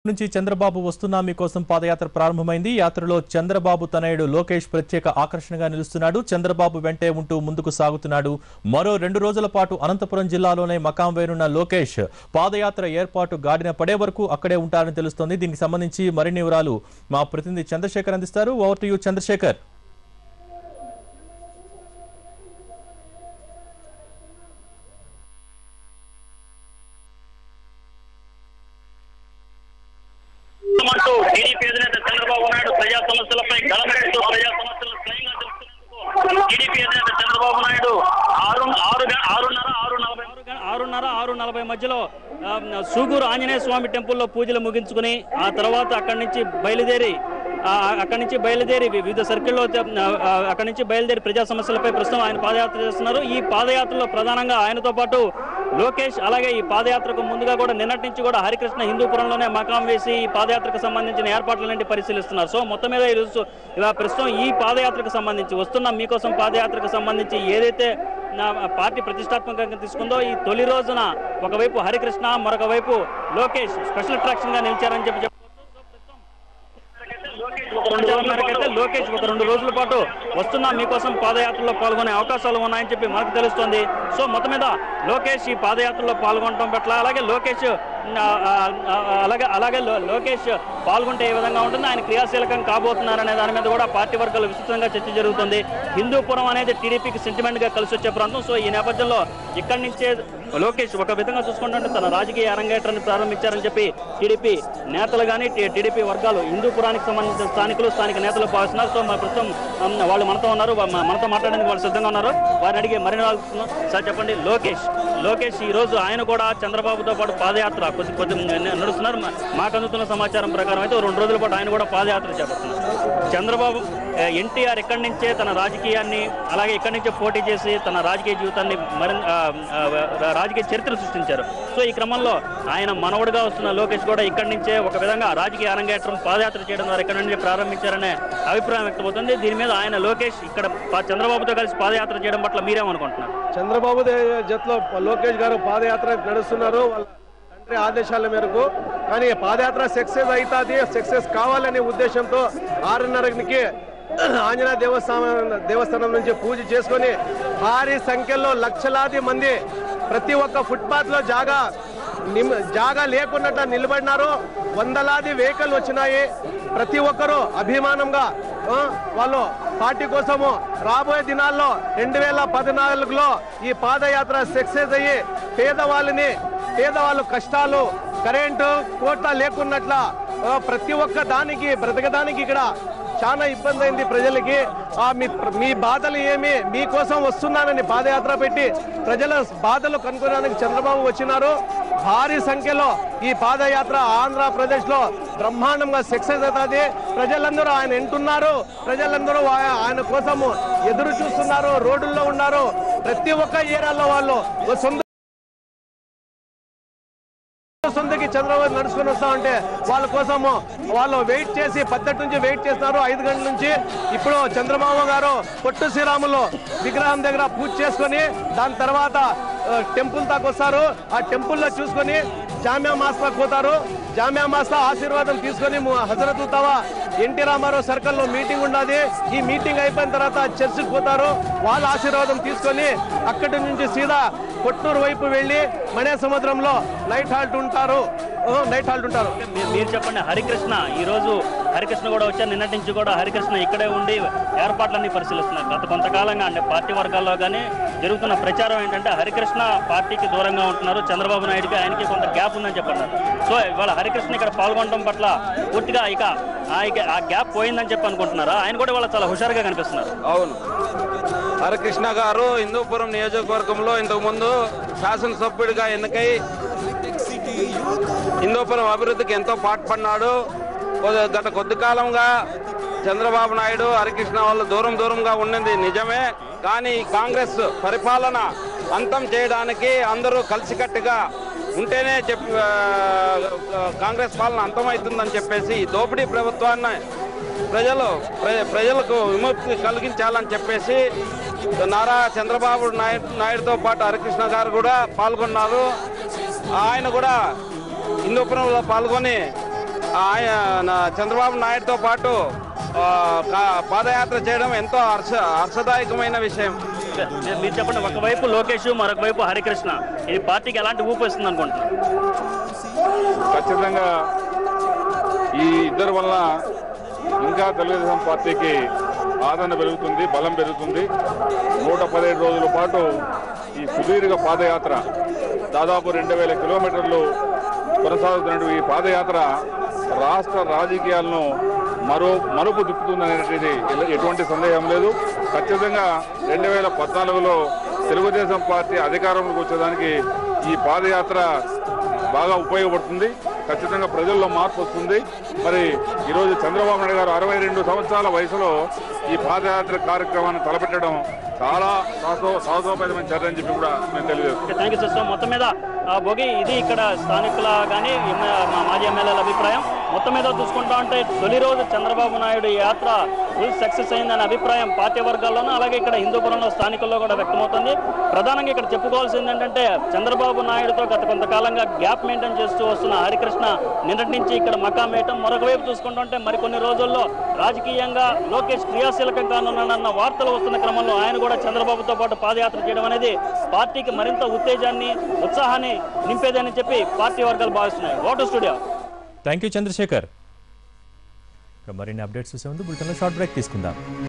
నుంచి చంద్రబాబు వస్తున్నా మీకోసం పాదయాత్ర ప్రారంభమైంది యాత్రలో చంద్రబాబు తనయుడు లోకేష్ ప్రత్యేక ఆకర్షణగా నిలుస్తున్నాడు చంద్రబాబు వెంటే ఉంటూ ముందుకు సాగుతున్నాడు మరో రెండు రోజుల పాటు అనంతపురం జిల్లాలోనే మకాం వేరున్న లోకేష్ పాదయాత్ర ఏర్పాటు గాడిన పడే వరకు అక్కడే ఉంటారని తెలుస్తోంది దీనికి సంబంధించి మరిన్ని వివరాలు మా ప్రతినిధి చంద్రశేఖర్ అందిస్తారు ఓవర్ టు యూ చంద్రశేఖర్ అంటూ టీడీపీ అధినేత చంద్రబాబు నాయుడు ప్రజా సమస్యలపై గలమెత్తు ప్రజా సమస్యలు స్వయంగా తెలుసుకునేందుకు టీడీపీ అధినేత చంద్రబాబు నాయుడు ఆరు ఆరు గ- ఆరున్నర ఆరు నలభై ఆరు గ- ఆరున్నర ఆరు నలభై మధ్యలో ఆ, సూగూరు ఆంజనేయ స్వామి టెంపుల్లో పూజలు ముగించుకుని ఆ తర్వాత అక్కడి నుంచి బయలుదేరి ఆ, అక్కడి నుంచి బయలుదేరి వి- వివిధ సర్కిల్లో ఆ, ఆ, అక్కడి నుంచి బయలుదేరి ప్రజా సమస్యలపై ప్రస్తుతం ఆయన పాదయాత్ర చేస్తున్నారు ఈ పాదయాత్రలో ప్రధానంగా ఆయనతో పాటు లోకేష్ అలాగే ఈ పాదయాత్రకు ముందుగా కూడా నిన్నటి నుంచి కూడా హరికృష్ణ హిందూపురంలోనే మకాం వేసి ఈ పాదయాత్రకు సంబంధించిన ఏర్పాట్లన్నింటి పరిశీలిస్తున్నారు సో మొత్తం మీద ఈరోజు ఇలా ప్రస్తుతం ఈ పాదయాత్రకు సంబంధించి వస్తున్న మీకోసం పాదయాత్రకు సంబంధించి ఏదైతే నా పార్టీ ప్రతిష్టాత్మకంగా తీసుకుందో ఈ తొలి రోజున ఒకవైపు హరికృష్ణ మరొక వైపు లోకేష్ స్పెషల్ అట్రాక్షన్ గా నిలిచారని చెప్పి చెప్పవచ్చు. సమాచారం మేరకు అయితే లోకేష్ ఒక రెండు రోజుల పాటు వస్తున్నా మీకోసం పాదయాత్రలో పాల్గొనే అవకాశాలు ఉన్నాయని చెప్పి మనకు తెలుస్తోంది సో మొత్తం మీద లోకేష్ ఈ పాదయాత్రలో పాల్గొనడం పట్ల అలాగే లోకేష్ ఆ, ఆ, ఆ, అలాగే అలాగే లో- లోకేష్ పాల్గొంటే ఏ విధంగా ఉంటుంది ఆయన క్రియాశీలకం కాబోతున్నారనే దాని మీద కూడా పార్టీ వర్గాలు విస్తృతంగా చర్చ జరుగుతుంది హిందూపురం అనేది టీడీపీకి సెంటిమెంట్ గా కలిసి వచ్చే ప్రాంతం సో ఈ నేపథ్యంలో ఇక్కడి నుంచే లోకేష్ ఒక విధంగా చూసుకుంటుంటే తన రాజకీయ అరంగేట్రాన్ని ప్రారంభించారని చెప్పి టీడీపీ నేతలు కానీ టీడీపీ వర్గాలు హిందూపురానికి సంబంధించిన స్థానికులు స్థానిక నేతలు భావిస్తున్నారు సో మా ప్రస్తుతం ఉమ్, వాళ్ళు మనతో ఉన్నారు వా- మా- మనతో మాట్లాడడానికి వాళ్ళు సిద్ధంగా ఉన్నారు వారిని అడిగి మరిన్ని వాళ్ళు సార్ చెప్పండి లోకేష్ లోకేష్ ఈ రోజు ఆయన కూడా చంద్రబాబుతో పాటు పాదయాత్ర కొద్ది కొద్ది న- నడుస్తున్నారు మా- మాకు అందుతున్న సమాచారం ప్రకారం అయితే ఓ రెండు రోజుల పాటు ఆయన కూడా పాదయాత్ర చేపడుతున్నారు చంద్రబాబు ఎన్టీఆర్ ఇక్కడి నుంచే తన రాజకీయాన్ని అలాగే ఇక్కడి నుంచే పోటీ చేసి తన రాజకీయ జీవితాన్ని మరింత ఆ, ఆ, రాజకీయ చరిత్ర సృష్టించారు సో ఈ క్రమంలో ఆయన మనవడుగా వస్తున్న లోకేష్ కూడా ఇక్కడి నుంచే ఒక విధంగా రాజకీయ అరంగేట్రం పాదయాత్ర చేయడం ద్వారా ఇక్కడి నుంచి ప్రారంభించారనే అభిప్రాయం వ్యక్తమవుతుంది దీని మీద ఆయన లోకేష్ ఇక్కడ పా- చంద్రబాబుతో కలిసి పాదయాత్ర చేయడం పట్ల మీరేమనుకుంటున్నారు చంద్రబాబు దే- జట్లో లోకేష్ గారు పాదయాత్ర నడుస్తున్నారు వాళ్ళ తండ్రి ఆదేశాల మేరకు కానీ పాదయాత్ర సక్సెస్ అవుతుంది సక్సెస్ కావాలనే ఉద్దేశంతో ఆరున్నరకి ఆంజనేయ దేవస్థానం దేవస్థానం నుంచి పూజ చేసుకొని భారీ సంఖ్యలో లక్షలాది మంది ప్రతి ఒక్క ఫుట్పాత్ లో జాగా నిమ్ జాగా లేకున్నట్టు నిలబడినారు వందలాది వెహికల్ వచ్చినాయి ప్రతి ఒక్కరూ అభిమానంగా ఆ, వాళ్ళు పార్టీ కోసము రాబోయే దినాల్లో రెండు వేల పద్నాలుగులో ఈ పాదయాత్ర సక్సెస్ అయ్యి పేదవాళ్ళని పేదవాళ్ళు కష్టాలు కరెంటు కోట్ల లేకున్నట్ల ఆ, ప్రతి ఒక్క దానికి బ్రతకడానికి ఇక్కడ చాలా ఇబ్బంది అయింది ప్రజలకి ఆ మీ మీ బాధలు ఏమి మీకోసం వస్తున్నానని పాదయాత్ర పెట్టి ప్రజల బాధలు కనుక్కోవడానికి చంద్రబాబు వచ్చినారు భారీ సంఖ్యలో ఈ పాదయాత్ర ఆంధ్రప్రదేశ్ లో బ్రహ్మాండంగా సక్సెస్ అవుతుంది ప్రజలందరూ ఆయన వింటున్నారు ప్రజలందరూ ఆ- ఆయన కోసము ఎదురు చూస్తున్నారు రోడ్డుల్లో ఉన్నారు ప్రతి ఒక్క ఏరియాలో వాళ్ళు ఓ సొంత సొంతకి చంద్రబాబు నడుచుకొని వస్తా ఉంటే వాళ్ళ కోసము వాళ్ళు వెయిట్ చేసి పద్దెటి నుంచి వెయిట్ చేస్తున్నారు ఐదు గంటల నుంచి ఇప్పుడు చంద్రబాబు గారు పొట్టు శ్రీరాములు విగ్రహం దగ్గర పూజ చేసుకొని దాని తర్వాత ఆ, టెంపుల్ దాకా వస్తారు ఆ టెంపుల్లో చూసుకొని జామ్యా మాస్తా పోతారు జామ్యా మాస్తా ఆశీర్వాదం తీసుకొని ము- హజరత్ ఉతావా ఎన్టీ రామారావు సర్కిల్ లో మీటింగ్ ఉన్నది ఈ మీటింగ్ అయిపోయిన తర్వాత చర్చికి పోతారు వాళ్ళ ఆశీర్వాదం తీసుకొని అక్కడి నుంచి సీదా కొట్టూరు వైపు వెళ్ళి మణే సముద్రంలో నైట్ హాల్ట్ ఉంటారు ఆ, నైట్ హాల్ట్ ఉంటారు మీ- మీరు చెప్పండి హరికృష్ణ ఈ రోజు హరికృష్ణ కూడా వచ్చారు నిన్నటి నుంచి కూడా హరికృష్ణ ఇక్కడే ఉండి ఏర్పాట్లన్నీ పరిశీలిస్తున్నారు గత కొంతకాలంగా అంటే పార్టీ వర్గాల్లో కానీ జరుగుతున్న ప్రచారం ఏంటంటే హరికృష్ణ పార్టీకి దూరంగా ఉంటున్నారు చంద్రబాబు నాయుడుకి ఆయనకి కొంత గ్యాప్ ఉందని చెప్పన్నారు సో ఇవాళ హరికృష్ణ ఇక్కడ పాల్గొనడం పట్ల పూర్తిగా ఇక ఆ ఇక ఆ గ్యాప్ పోయిందని చెప్పి అనుకుంటున్నారా ఆయన కూడా ఇవాళ చాలా హుషారుగా కనిపిస్తున్నారు అవును హరికృష్ణ గారు హిందూపురం నియోజకవర్గంలో ఇంతకుముందు శాసనసభ్యుడిగా ఎన్నికై హిందూపురం అభివృద్ధికి ఎంతో పాటుపడినాడు కొద్ది- గత కొద్ది కాలంగా చంద్రబాబు నాయుడు హరికృష్ణ వాళ్ళు దూరం దూరంగా ఉన్నది నిజమే కానీ ఈ కాంగ్రెస్ పరిపాలన అంతం చేయడానికి అందరూ కలిసికట్టుగా ఉంటేనే చెప్ ఆ, కాంగ్రెస్ పాలన అంతమవుతుందని చెప్పేసి ఈ దోపిడీ ప్రభుత్వాన్ని ప్రజలు ప్ర- ప్రజలకు విముక్తి కలిగించాలని చెప్పేసి నారా చంద్రబాబు నాయుడు నాయుడుతో పాటు హరికృష్ణ గారు కూడా పాల్గొన్నారు ఆయన కూడా హిందూపురంలో పాల్గొని ఆయన చంద్రబాబు నాయుడుతో పాటు ఆ, కా- పాదయాత్ర చేయడం ఎంతో హర్ష హర్షదాయకమైన విషయం మీరు- మీరు చెప్పండి ఒకవైపు లోకేష్ మరొక వైపు హరికృష్ణ ఇది పార్టీకి ఎలాంటి ఊపు ఇస్తుంది అనుకుంటున్నారు ఖచ్చితంగా ఈ ఇద్దరు వల్ల ఇంకా తెలుగుదేశం పార్టీకి ఆదరణ పెరుగుతుంది బలం పెరుగుతుంది నూట పదిహేడు రోజుల పాటు ఈ సుదీర్ఘ పాదయాత్ర దాదాపు రెండు వేల కిలోమీటర్లు కొనసాగుతున్న ఈ పాదయాత్ర రాష్ట్ర రాజకీయాలను మరో మరుపు తిప్పుతుందనేది ఎటువంటి సందేహం లేదు ఖచ్చితంగా రెండు వేల పద్నాలుగులో తెలుగుదేశం పార్టీ అధికారంలోకి వచ్చేదానికి ఈ పాదయాత్ర బాగా ఉపయోగపడుతుంది ఖచ్చితంగా ప్రజల్లో మార్పు వస్తుంది మరి ఈరోజు చంద్రబాబు నాయుడు గారు అరవై రెండు సంవత్సరాల వయసులో ఈ పాదయాత్ర కార్యక్రమాన్ని తలపెట్టడం చాలా సాహసో సాహసోపేతమైన చర్య అని చెప్పి కూడా నేను తెలియజేస్తున్నాను థ్యాంక్ యూ సిస్టర్ మొత్తం మీద ఆ, భోగి ఇది ఇక్కడ స్థానికుల కానీ మా మాజీ ఎమ్మెల్యేల అభిప్రాయం మొత్తం మీద చూసుకుంటా ఉంటే తొలి రోజు చంద్రబాబు నాయుడు యాత్ర ఫుల్ సక్సెస్ అయిందనే అభిప్రాయం పార్టీ వర్గాల్లోనూ అలాగే ఇక్కడ హిందూపురంలో స్థానికుల్లో కూడా వ్యక్తమవుతుంది ప్రధానంగా ఇక్కడ చెప్పుకోవాల్సింది ఏంటంటే చంద్రబాబు నాయుడుతో గత కొంతకాలంగా గ్యాప్ మెయింటైన్ చేస్తూ వస్తున్న హరికృష్ణ నిన్నటి నుంచి ఇక్కడ మకాం వేయటం మరొక వైపు చూసుకుంటుంటే మరికొన్ని రోజుల్లో రాజకీయంగా లోకేష్ క్రియాశీలకం కానున్నానన్న వార్తలు వస్తున్న క్రమంలో ఆయన కూడా చంద్రబాబుతో పాటు పాదయాత్ర చేయడం అనేది పార్టీకి మరింత ఉత్తేజాన్ని ఉత్సాహాన్ని నింపేదని చెప్పి పార్టీ వర్గాలు భావిస్తున్నాయి vote studio thank you Chandrasekhar ఇక మరిన్ని అప్డేట్స్ చూసే ముందు బులెటిన్లో షార్ట్ బ్రేక్ తీసుకుందాం